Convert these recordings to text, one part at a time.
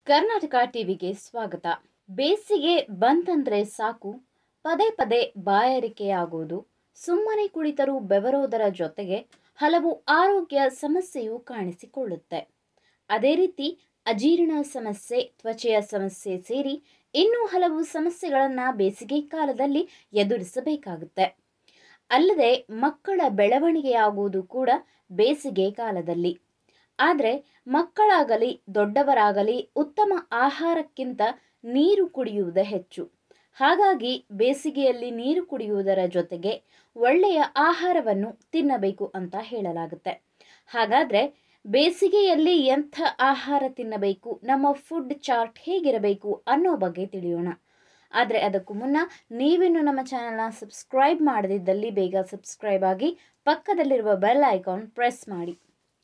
ಕರ್ನಾಟಕ ಟಿವಿಗೆ ಸ್ವಾಗತ ಬೇಸಿಗೆ ಬಂತಂದ್ರೆ ಸಾಕು ಪದೇ ಪದೇ ಬಾಯಾರಿಕೆಯಾಗುವುದು ಸುಮ್ಮನೆ ಕುಳಿತರೂ ಬೆವರೋದರ ಜೊತೆಗೆ ಹಲವು ಆರೋಗ್ಯ ಸಮಸ್ಯೆಯು ಕಾಣಿಸಿಕೊಳ್ಳುತ್ತೆ ಅದೇ ರೀತಿ ಅಜೀರ್ಣ ಸಮಸ್ಯೆ ತ್ವಚೆಯ ಸಮಸ್ಯೆ ಸೇರಿ ಇನ್ನೂ ಹಲವು ಸಮಸ್ಯೆಗಳನ್ನು ಬೇಸಿಗೆ ಕಾಲದಲ್ಲಿ ಎದುರಿಸಬೇಕಾಗುತ್ತೆ ಅಲ್ಲದೆ ಮಕ್ಕಳ ಬೆಳವಣಿಗೆಯಾಗುವುದು ಕೂಡ ಬೇಸಿಗೆ ಕಾಲದಲ್ಲಿ ಆದರೆ ಮಕ್ಕಳಾಗಲಿ ದೊಡ್ಡವರಾಗಲಿ ಉತ್ತಮ ಆಹಾರಕ್ಕಿಂತ ನೀರು ಕುಡಿಯುವುದೇ ಹೆಚ್ಚು ಹಾಗಾಗಿ ಬೇಸಿಗೆಯಲ್ಲಿ ನೀರು ಕುಡಿಯುವುದರ ಜೊತೆಗೆ ಒಳ್ಳೆಯ ಆಹಾರವನ್ನು ತಿನ್ನಬೇಕು ಅಂತ ಹೇಳಲಾಗುತ್ತೆ ಹಾಗಾದರೆ ಬೇಸಿಗೆಯಲ್ಲಿ ಎಂಥ ಆಹಾರ ತಿನ್ನಬೇಕು ನಮ್ಮ ಫುಡ್ ಚಾರ್ಟ್ ಹೇಗಿರಬೇಕು ಅನ್ನೋ ಬಗ್ಗೆ ತಿಳಿಯೋಣ ಆದರೆ ಅದಕ್ಕೂ ಮುನ್ನ ನೀವಿನ್ನು ನಮ್ಮ ಚಾನಲ್ನ ಸಬ್ಸ್ಕ್ರೈಬ್ ಮಾಡದಿದ್ದಲ್ಲಿ ಬೇಗ ಸಬ್ಸ್ಕ್ರೈಬ್ ಆಗಿ ಪಕ್ಕದಲ್ಲಿರುವ ಬೆಲ್ ಐಕಾನ್ ಪ್ರೆಸ್ ಮಾಡಿ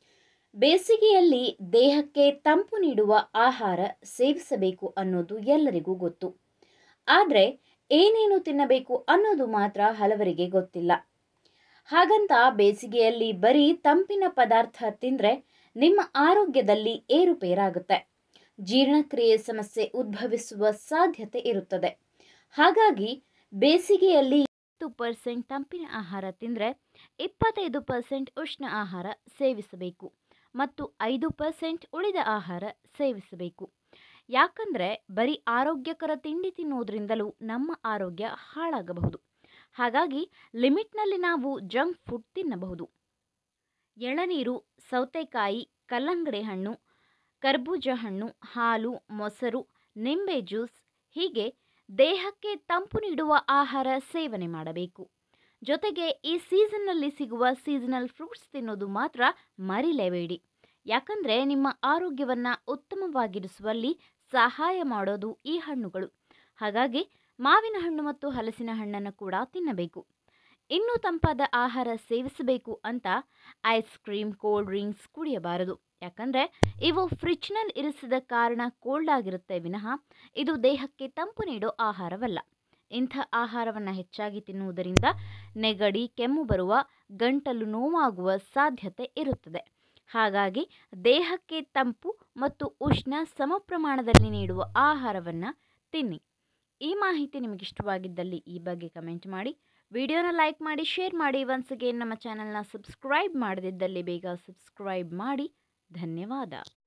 ಬೇಸಿಗೆಯಲ್ಲಿ ದೇಹಕ್ಕೆ ತಂಪು ನೀಡುವ ಆಹಾರ ಸೇವಿಸಬೇಕು ಅನ್ನೋದು ಎಲ್ಲರಿಗೂ ಗೊತ್ತು ಆದರೆ ಏನೇನು ತಿನ್ನಬೇಕು ಅನ್ನೋದು ಮಾತ್ರ ಹಲವರಿಗೆ ಗೊತ್ತಿಲ್ಲ ಹಾಗಂತ ಬೇಸಿಗೆಯಲ್ಲಿ ಬರೀ ತಂಪಿನ ಪದಾರ್ಥ ತಿಂದರೆ ನಿಮ್ಮ ಆರೋಗ್ಯದಲ್ಲಿ ಏರುಪೇರಾಗುತ್ತೆ ಜೀರ್ಣಕ್ರಿಯೆ ಸಮಸ್ಯೆ ಉದ್ಭವಿಸುವ ಸಾಧ್ಯತೆ ಇರುತ್ತದೆ ಹಾಗಾಗಿ ಬೇಸಿಗೆಯಲ್ಲಿ ಇಪ್ಪತ್ತು ಪರ್ಸೆಂಟ್ ತಂಪಿನ ಆಹಾರ ತಿಂದರೆ ಇಪ್ಪತ್ತೈದು ಪರ್ಸೆಂಟ್ ಉಷ್ಣ ಆಹಾರ ಸೇವಿಸಬೇಕು ಮತ್ತು ಐದು ಪರ್ಸೆಂಟ್ ಉಳಿದ ಆಹಾರ ಸೇವಿಸಬೇಕು ಯಾಕಂದರೆ ಬರೀ ಆರೋಗ್ಯಕರ ತಿಂಡಿ ತಿನ್ನುವುದರಿಂದಲೂ ನಮ್ಮ ಆರೋಗ್ಯ ಹಾಳಾಗಬಹುದು ಹಾಗಾಗಿ ಲಿಮಿಟ್ನಲ್ಲಿ ನಾವು ಜಂಕ್ ಫುಡ್ ತಿನ್ನಬಹುದು ಎಳನೀರು ಸೌತೆಕಾಯಿ ಕಲ್ಲಂಗಡಿ ಹಣ್ಣು ಕರ್ಬೂಜ ಹಣ್ಣು ಹಾಲು ಮೊಸರು ನಿಂಬೆ ಜ್ಯೂಸ್ ಹೀಗೆ ದೇಹಕ್ಕೆ ತಂಪು ನೀಡುವ ಆಹಾರ ಸೇವನೆ ಮಾಡಬೇಕು ಜೊತೆಗೆ ಈ ಸೀಸನ್ನಲ್ಲಿ ಸಿಗುವ ಸೀಸನಲ್ ಫ್ರೂಟ್ಸ್ ತಿನ್ನೋದು ಮಾತ್ರ ಮರಿಲೇಬೇಡಿ ಯಾಕಂದರೆ ನಿಮ್ಮ ಆರೋಗ್ಯವನ್ನು ಉತ್ತಮವಾಗಿರಿಸುವಲ್ಲಿ ಸಹಾಯ ಮಾಡೋದು ಈ ಹಣ್ಣುಗಳು ಹಾಗಾಗಿ ಮಾವಿನ ಹಣ್ಣು ಮತ್ತು ಹಲಸಿನ ಹಣ್ಣನ್ನು ಕೂಡ ತಿನ್ನಬೇಕು ಇನ್ನೂ ತಂಪಾದ ಆಹಾರ ಸೇವಿಸಬೇಕು ಅಂತ ಐಸ್ ಕ್ರೀಮ್ ಕೋಲ್ಡ್ ಡ್ರಿಂಕ್ಸ್ ಕುಡಿಯಬಾರದು ಯಾಕಂದರೆ ಇವು ಫ್ರಿಜ್ನಲ್ಲಿ ಇರಿಸಿದ ಕಾರಣ ಕೋಲ್ಡ್ ಆಗಿರುತ್ತೆ ವಿನಃ ಇದು ದೇಹಕ್ಕೆ ತಂಪು ನೀಡೋ ಆಹಾರವಲ್ಲ ಇಂಥ ಆಹಾರವನ್ನು ಹೆಚ್ಚಾಗಿ ತಿನ್ನುವುದರಿಂದ ನೆಗಡಿ ಕೆಮ್ಮು ಬರುವ ಗಂಟಲು ನೋವಾಗುವ ಸಾಧ್ಯತೆ ಇರುತ್ತದೆ ಹಾಗಾಗಿ ದೇಹಕ್ಕೆ ತಂಪು ಮತ್ತು ಉಷ್ಣ ಸಮ ಪ್ರಮಾಣದಲ್ಲಿ ನೀಡುವ ಆಹಾರವನ್ನು ತಿನ್ನಿ ಈ ಮಾಹಿತಿ ನಿಮಗೆ ಇಷ್ಟವಾಗಿದ್ದಲ್ಲಿ ಈ ಬಗ್ಗೆ ಕಮೆಂಟ್ ಮಾಡಿ ವಿಡಿಯೋನ ಲೈಕ್ ಮಾಡಿ ಶೇರ್ ಮಾಡಿ ಒನ್ಸ್ ಅಗೇನ್ ನಮ್ಮ ಚಾನಲ್ನ ಸಬ್ಸ್ಕ್ರೈಬ್ ಮಾಡದಿದ್ದಲ್ಲಿ ಬೇಗ ಸಬ್ಸ್ಕ್ರೈಬ್ ಮಾಡಿ ಧನ್ಯವಾದ